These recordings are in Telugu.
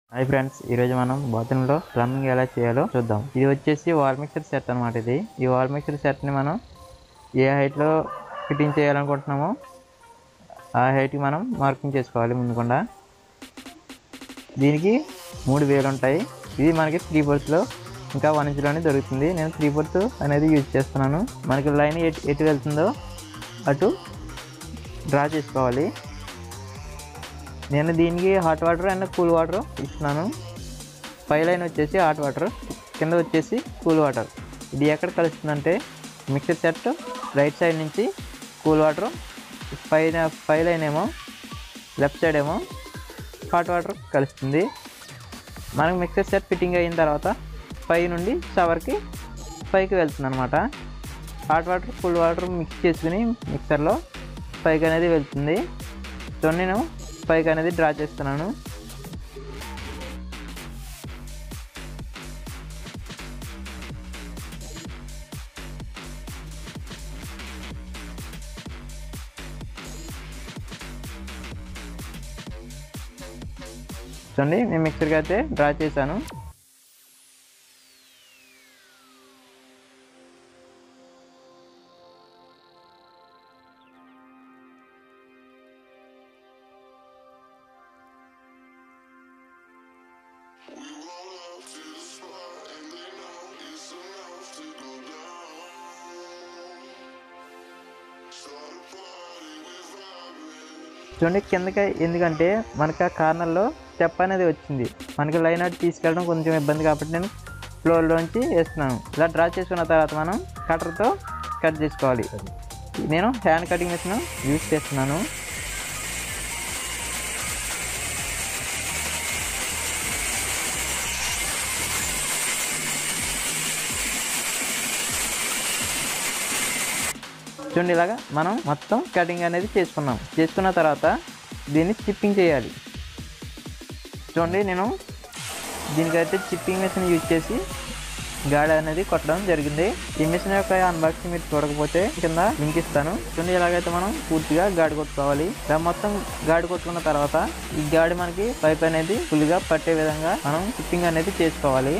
హాయ్ ఫ్రెండ్స్ ఈరోజు మనం బాత్రూంలో ప్లంబింగ్ ఎలా చేయాలో చూద్దాం ఇది వచ్చేసి వాల్ మిక్సర్ సెట్ అనమాట ఇది ఈ వాల్ మిక్సర్ సెట్ని మనం ఏ హైట్లో ఫిట్టింగ్ చేయాలనుకుంటున్నామో ఆ హైట్కి మనం మార్కింగ్ చేసుకోవాలి ముందుకుండా దీనికి మూడు వేలు ఉంటాయి ఇది మనకి త్రీ ఫోర్త్లో ఇంకా వన్ ఇంచ్లోనే దొరుకుతుంది నేను త్రీ ఫోర్త్ అనేది యూజ్ చేస్తున్నాను మనకి లైన్ ఎటు ఎటు వెళ్తుందో అటు డ్రా చేసుకోవాలి నేను దీనికి hot water and cool water ఇస్తున్నాను పై లైన్ వచ్చేసి హాట్ వాటర్ కింద వచ్చేసి కూల్ వాటర్ ఇది ఎక్కడ కలుస్తుందంటే మిక్సర్ సెట్ రైట్ సైడ్ నుంచి కూల్ వాటర్ పైన పై లైన్ ఏమో లెఫ్ట్ సైడ్ ఏమో హాట్ వాటర్ కలుస్తుంది మనకు మిక్సర్ సెట్ ఫిట్టింగ్ అయిన తర్వాత పై నుండి షవర్కి పైకి వెళ్తుంది అనమాట hot water cool water mix చేసుకుని మిక్సర్లో పైకి అనేది వెళ్తుంది సో నేను పైకి అనేది డ్రా చేస్తున్నాను చూడండి నేను మిక్సర్కి అయితే డ్రా చేశాను చూడండి కిందకి ఎందుకంటే మనకి ఆ కార్నర్లో స్టెప్ అనేది వచ్చింది మనకి లైన్ అవుట్ తీసుకెళ్ళడం కొంచెం ఇబ్బంది కాబట్టి నేను ఫ్లోర్లోంచి వేస్తున్నాను ఇలా డ్రా చేసుకున్న తర్వాత మనం కట్టర్తో కట్ చేసుకోవాలి నేను హ్యాండ్ కటింగ్ మిషన్ యూజ్ చేస్తున్నాను చూడండి ఇలాగా మనం మొత్తం కటింగ్ అనేది చేసుకున్నాం చేసుకున్న తర్వాత దీన్ని చిప్పింగ్ చేయాలి చూడండి నేను దీనికైతే చిప్పింగ్ మిషన్ యూజ్ చేసి గాడి అనేది కొట్టడం జరిగింది ఈ మిషన్ యొక్క అన్బాక్సింగ్ మీరు చూడకపోతే కింద లింక్ ఇస్తాను చూడండి ఇలాగైతే మనం పూర్తిగా గాడి కొట్టుకోవాలి ఇలా మొత్తం గాడి కొట్టుకున్న తర్వాత ఈ గాడి మనకి పైప్ అనేది ఫుల్గా పట్టే విధంగా మనం చిప్పింగ్ అనేది చేసుకోవాలి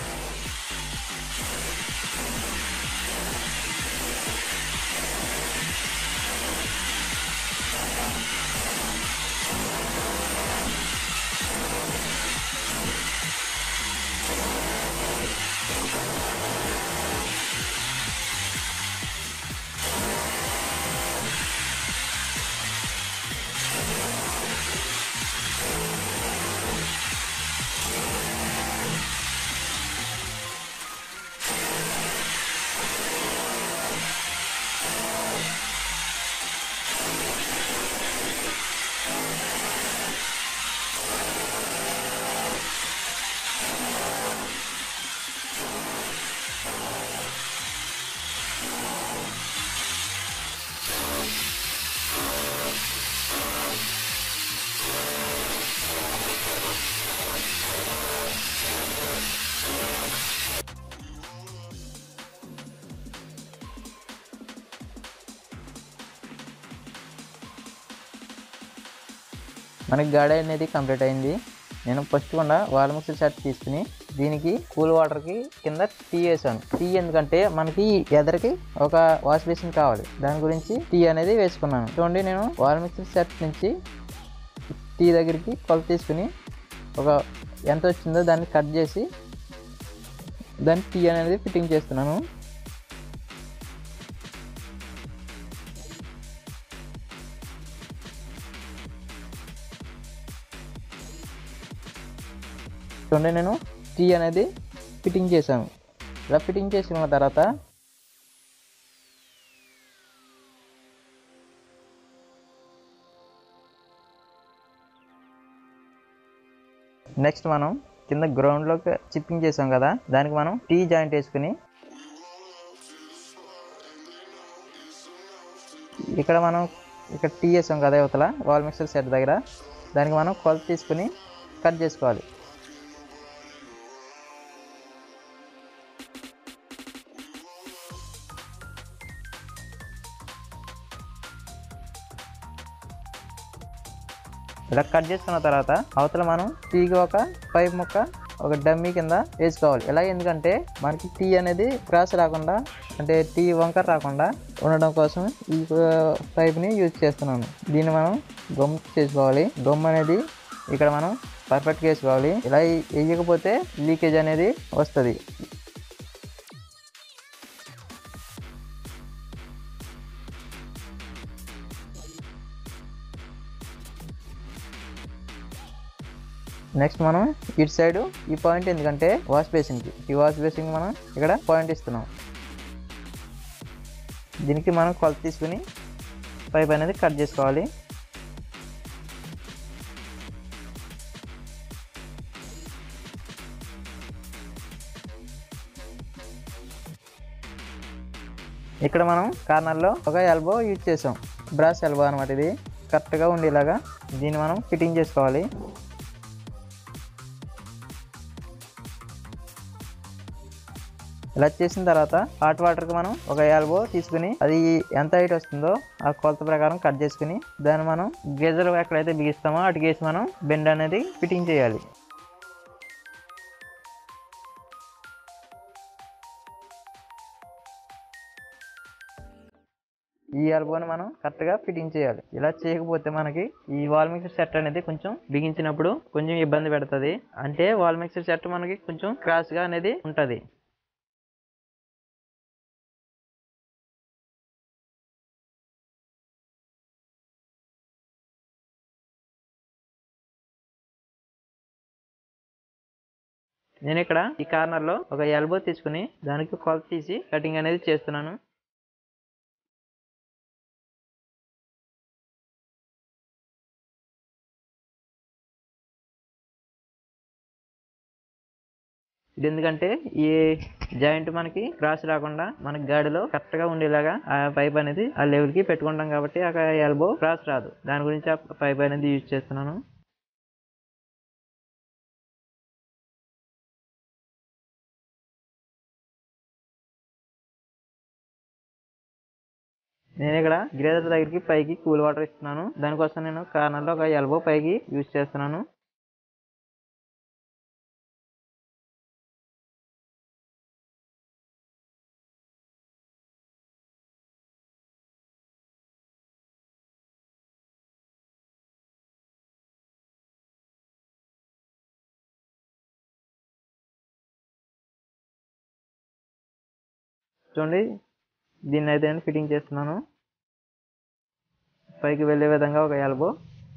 మనకి గాడి అనేది కంప్లీట్ అయింది నేను ఫస్ట్ కూడా వాల్ మిక్సర్ సెట్ తీసుకుని దీనికి కూల్ వాటర్కి కింద టీ వేసాను టీ ఎందుకంటే మనకి ఎదరికి ఒక వాష్ బేసిన్ కావాలి దాని గురించి టీ అనేది వేసుకున్నాను చూడండి నేను వాల్ మిక్సర్ సెట్ నుంచి టీ దగ్గరికి కొలత తీసుకుని ఒక ఎంత వచ్చిందో దాన్ని కట్ చేసి దాన్ని టీ అనేది ఫిట్టింగ్ చేస్తున్నాను చూడండి నేను టీ అనేది ఫిట్టింగ్ చేశాను ఇలా ఫిట్టింగ్ చేసుకున్న తర్వాత నెక్స్ట్ మనం కింద గ్రౌండ్లోకి చిప్పింగ్ చేసాం కదా దానికి మనం టీ జాయింట్ వేసుకుని ఇక్కడ మనం ఇక్కడ టీ వేసాం కదా యువతల వాల్ మిక్సర్ సెట్ దగ్గర దానికి మనం కొలత తీసుకుని కట్ చేసుకోవాలి ఇలా కట్ చేసుకున్న తర్వాత అవతల మనం టీకి ఒక పైప్ ముక్క ఒక డమ్మీ కింద వేసుకోవాలి ఇలా ఎందుకంటే మనకి టీ అనేది క్రాస్ రాకుండా అంటే టీ వంకర రాకుండా ఉండడం కోసం ఈ పైప్ని యూజ్ చేస్తున్నాను దీన్ని మనం గమ్ చేసుకోవాలి గమ్ అనేది ఇక్కడ మనం పర్ఫెక్ట్గా వేసుకోవాలి ఇలా వేయకపోతే లీకేజ్ అనేది వస్తుంది నెక్స్ట్ మనం ఇటు సైడ్ ఈ పాయింట్ ఎందుకంటే వాష్ బేసిన్కి ఈ వాష్ బేసిన్కి మనం ఇక్కడ పాయింట్ ఇస్తున్నాం దీనికి మనం కొలత తీసుకుని పైప్ అనేది కట్ చేసుకోవాలి ఇక్కడ మనం కార్నర్లో ఒక ఎల్బో యూజ్ చేసాం బ్రాస్ ఎల్బో అనమాట ఇది కరెక్ట్గా ఉండేలాగా దీన్ని మనం ఫిట్టింగ్ చేసుకోవాలి ఇలా చేసిన తర్వాత హాట్ వాటర్కి మనం ఒక ఎల్బో తీసుకుని అది ఎంత హైట్ వస్తుందో ఆ కొలత ప్రకారం కట్ చేసుకుని దాన్ని మనం గేజర్ ఎక్కడైతే బిగిస్తామో అటు వేసి మనం బెండ్ అనేది ఫిట్టింగ్ చేయాలి ఈ ఎల్బోని మనం కరెక్ట్గా ఫిట్టింగ్ చేయాలి ఇలా చేయకపోతే మనకి ఈ వాల్ మిక్సర్ సెట్ అనేది కొంచెం బిగించినప్పుడు కొంచెం ఇబ్బంది పెడుతుంది అంటే వాల్ మిక్సర్ సెట్ మనకి కొంచెం క్రాస్గా అనేది ఉంటుంది నేను ఇక్కడ ఈ కార్నర్లో ఒక ఎల్బో తీసుకుని దానికి కొలత తీసి కటింగ్ అనేది చేస్తున్నాను ఇది ఎందుకంటే ఈ జాయింట్ మనకి క్రాస్ రాకుండా మనకి గాడిలో కరెక్ట్ గా ఉండేలాగా ఆ పైప్ అనేది ఆ లెవెల్ కి పెట్టుకుంటాం కాబట్టి ఆ ఎల్బో క్రాస్ రాదు దాని గురించి ఆ పైప్ అనేది యూజ్ చేస్తున్నాను నేను ఇక్కడ గ్రేజర్ దగ్గరికి పైకి కూల్ వాటర్ ఇస్తున్నాను దానికోసం నేను కార్నర్లో ఒక ఎల్బో పైకి యూజ్ చేస్తున్నాను చూడండి దీన్ని అయితే నేను ఫిట్టింగ్ చేస్తున్నాను పైకి వెళ్ళే విధంగా ఒక ఎల్బో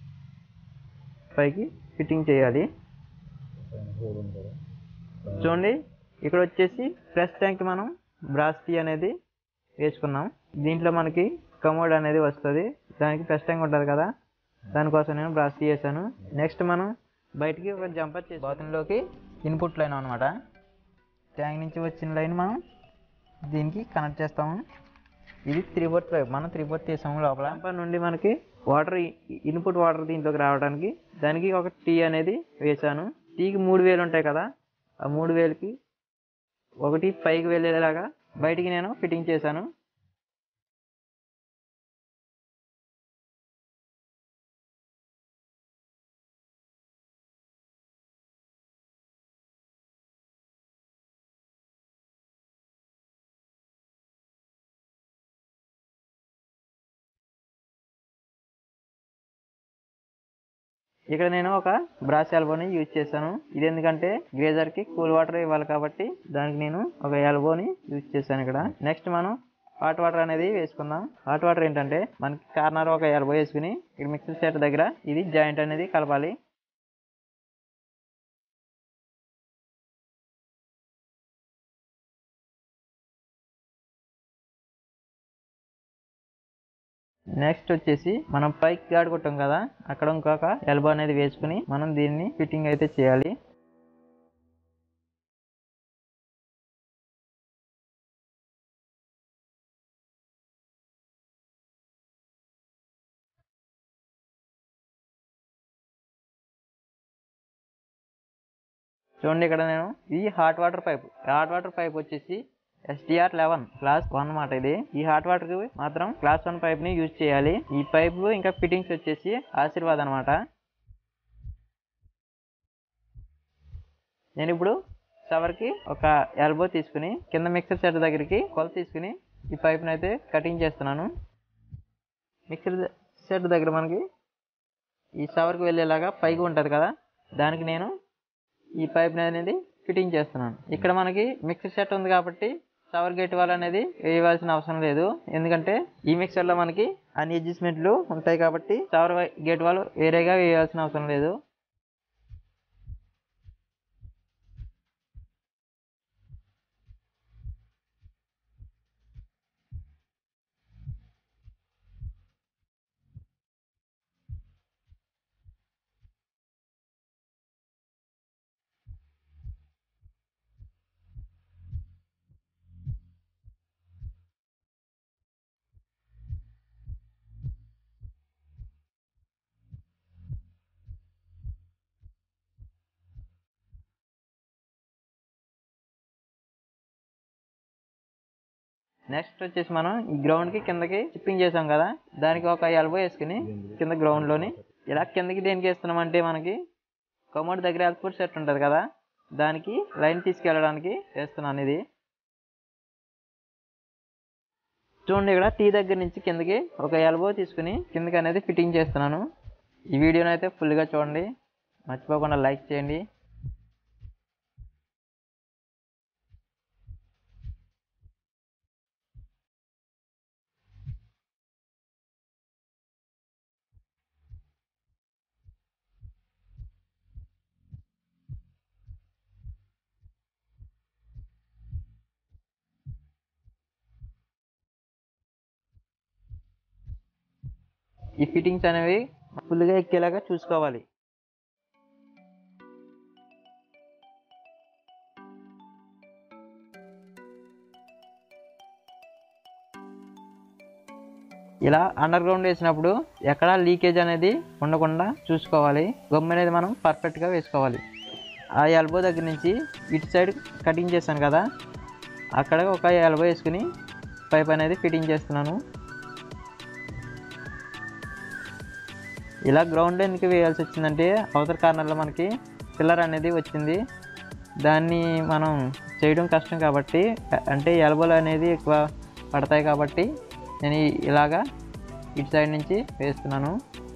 పైకి ఫిట్టింగ్ చేయాలి చూడండి ఇక్కడ వచ్చేసి ఫ్రెష్ ట్యాంక్ మనం బ్రాస్ టీ అనేది వేసుకున్నాం దీంట్లో మనకి కమోడ్ అనేది వస్తుంది దానికి ఫ్రెష్ ట్యాంక్ ఉంటుంది కదా దానికోసం నేను బ్రాస్ టీ వేసాను నెక్స్ట్ మనం బయటికి ఒక జంపర్ చేసి బాత్రూంలోకి ఇన్పుట్ లైన్ అనమాట ట్యాంక్ నుంచి వచ్చిన లైన్ మనం దీనికి కనెక్ట్ చేస్తాము ఇది త్రీ ఫోర్త్ పైప్ మనం త్రీ ఫోర్త్ తీసాము లోపల జంపర్ నుండి మనకి వాటర్ ఇన్పుట్ వాటర్ దీంట్లోకి రావడానికి దానికి ఒక టీ అనేది వేసాను టీకి మూడు వేలు ఉంటాయి కదా ఆ మూడు వేలకి ఒకటి పైకి వెళ్ళేలాగా బయటికి నేను ఫిట్టింగ్ చేశాను ఇక్కడ నేను ఒక బ్రాస్ ఎల్బోని యూజ్ చేశాను ఇది ఎందుకంటే గ్రేజర్ కి కూల్ వాటర్ ఇవ్వాలి కాబట్టి దానికి నేను ఒక ఎల్బోని యూజ్ చేశాను ఇక్కడ నెక్స్ట్ మనం హాట్ వాటర్ అనేది వేసుకుందాం హాట్ వాటర్ ఏంటంటే మనకి కార్నర్ ఒక ఎల్బో వేసుకుని ఇక్కడ మిక్సర్ సెట్ దగ్గర ఇది జాయింట్ అనేది కలపాలి నెక్స్ట్ వచ్చేసి మనం పైకి గాడి కొట్టాం కదా అక్కడ ఇంకొక ఎల్బో అనేది వేసుకుని మనం దీన్ని ఫిట్టింగ్ అయితే చేయాలి చూడండి ఇక్కడ నేను ఇది hot water pipe hot water pipe వచ్చేసి ఎస్డిఆర్ లెవెన్ క్లాస్ వన్ మాట ఇది ఈ హాట్ వాటర్ కి మాత్రం క్లాస్ వన్ పైప్ ని యూజ్ చేయాలి ఈ పైప్ ఇంకా ఫిట్టింగ్స్ వచ్చేసి ఆశీర్వాద్ అనమాట నేను ఇప్పుడు షవర్కి ఒక ఎల్బో తీసుకుని కింద మిక్సర్ సెట్ దగ్గరికి కొలత తీసుకుని ఈ పైప్ని అయితే కటింగ్ చేస్తున్నాను మిక్సర్ సెట్ దగ్గర మనకి ఈ షవర్కి వెళ్ళేలాగా పైకి ఉంటుంది కదా దానికి నేను ఈ పైప్ అనేది ఫిట్టింగ్ చేస్తున్నాను ఇక్కడ మనకి మిక్సర్ సెట్ ఉంది కాబట్టి షవర్ గేట్ వాల్ అనేది వేయవలసిన అవసరం లేదు ఎందుకంటే ఈ మిక్సర్లో మనకి అన్ని అడ్జస్ట్మెంట్లు ఉంటాయి కాబట్టి షవర్ గేట్ వాల్ వేరేగా వేయాల్సిన అవసరం లేదు నెక్స్ట్ వచ్చేసి మనం ఈ గ్రౌండ్కి కిందకి చిప్పింగ్ చేసాం కదా దానికి ఒక ఎల్బో వేసుకుని కింద గ్రౌండ్లోని ఇలా కిందకి దేనికి వేస్తున్నాం అంటే మనకి కమోడ్ దగ్గర ఎల్స్పోర్ట్ సెట్ ఉంటుంది కదా దానికి లైన్ తీసుకెళ్ళడానికి వేస్తున్నాను ఇది చూడండి ఇక్కడ టీ దగ్గర నుంచి కిందకి ఒక ఎల్బో తీసుకుని కిందకి అనేది ఫిట్టింగ్ చేస్తున్నాను ఈ వీడియోని అయితే ఫుల్గా చూడండి మర్చిపోకుండా లైక్ చేయండి ఈ ఫిట్టింగ్స్ అనేవి ఫుల్గా ఎక్కేలాగా చూసుకోవాలి ఇలా అండర్ గ్రౌండ్ వేసినప్పుడు ఎక్కడా లీకేజ్ అనేది ఉండకుండా చూసుకోవాలి గమ్ అనేది మనం పర్ఫెక్ట్గా వేసుకోవాలి ఆ ఎల్బో దగ్గర నుంచి ఇటు సైడ్ కటింగ్ చేశాను కదా అక్కడ ఒక ఎల్బో వేసుకుని పైప్ అనేది ఫిట్టింగ్ చేస్తున్నాను ఇలా గ్రౌండ్ ఎందుకు వేయాల్సి వచ్చిందంటే అవతల కార్నర్లో మనకి పిల్లర్ అనేది వచ్చింది దాన్ని మనం చేయడం కష్టం కాబట్టి అంటే ఎల్బోలు అనేది ఎక్కువ పడతాయి కాబట్టి నేను ఈ- ఇలాగా ఇటు సైడ్ నుంచి వేస్తున్నాను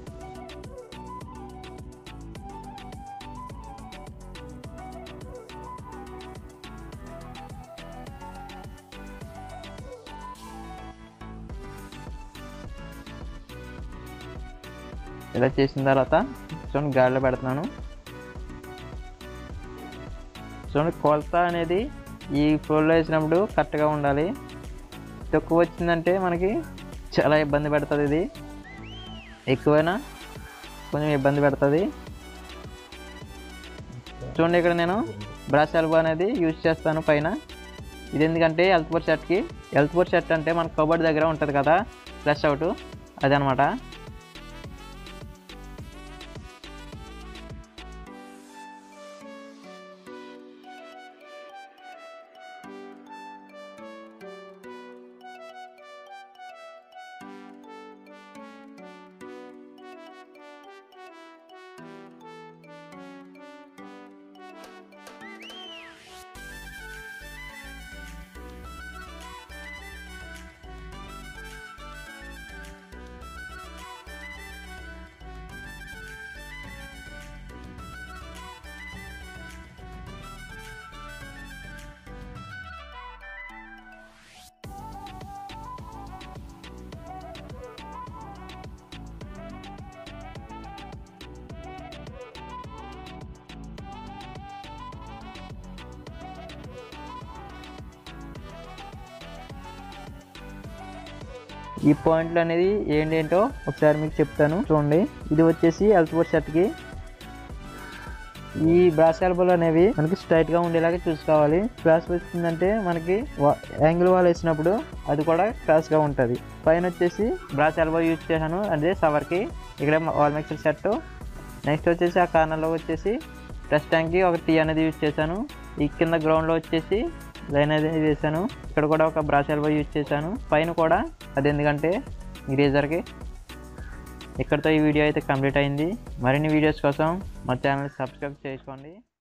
ఇలా చేసిన తర్వాత చూడండి గాలిలో పెడుతున్నాను చూడండి కొలత అనేది ఈ ఫ్లోర్లో వేసినప్పుడు కరెక్ట్గా ఉండాలి తక్కువ వచ్చిందంటే మనకి చాలా ఇబ్బంది పెడుతుంది ఇది ఎక్కువైనా కొంచెం ఇబ్బంది పెడుతుంది చూడండి ఇక్కడ నేను బ్రష్ ఎల్బో అనేది యూజ్ చేస్తాను పైన ఇది ఎందుకంటే హెల్త్ బోర్డ్ షర్ట్కి హెల్త్ బోర్డ్ షర్ట్ అంటే మన కబోర్డ్ దగ్గర ఉంటుంది కదా ఫ్లష్ అవుట్ అదనమాట ఈ పాయింట్లు అనేది ఏంటేంటో ఒకసారి మీకు చెప్తాను చూడండి ఇది వచ్చేసి హెల్త్ బోర్డ్ షర్ట్కి ఈ బ్రాస్ ఎల్బోలు అనేవి మనకి స్ట్రైట్ గా ఉండేలాగా చూసుకోవాలి క్రాస్ వచ్చిందంటే మనకి యాంగిల్ వాల్ వేసినప్పుడు అది కూడా క్రాస్ గా ఉంటుంది పైన వచ్చేసి బ్రాస్ ఎల్బో యూజ్ చేశాను అదే సవర్ కి ఇక్కడ వాల్ మిక్సర్ సెట్ నెక్స్ట్ వచ్చేసి ఆ కార్నర్లో వచ్చేసి టెస్ట్ ట్యాంక్కి ఒక టీ అనేది యూజ్ చేశాను ఈ కింద గ్రౌండ్లో వచ్చేసి లైన్ అనేది వేసాను ఇక్కడ కూడా ఒక బ్రాస్ ఎల్బో యూజ్ చేశాను పైన కూడా అది ఎందుకంటే గ్రేజర్కి ఇక్కడితో ఈ వీడియో అయితే కంప్లీట్ అయింది మరిన్ని వీడియోస్ కోసం మా ఛానల్ సబ్స్క్రైబ్ చేసుకోండి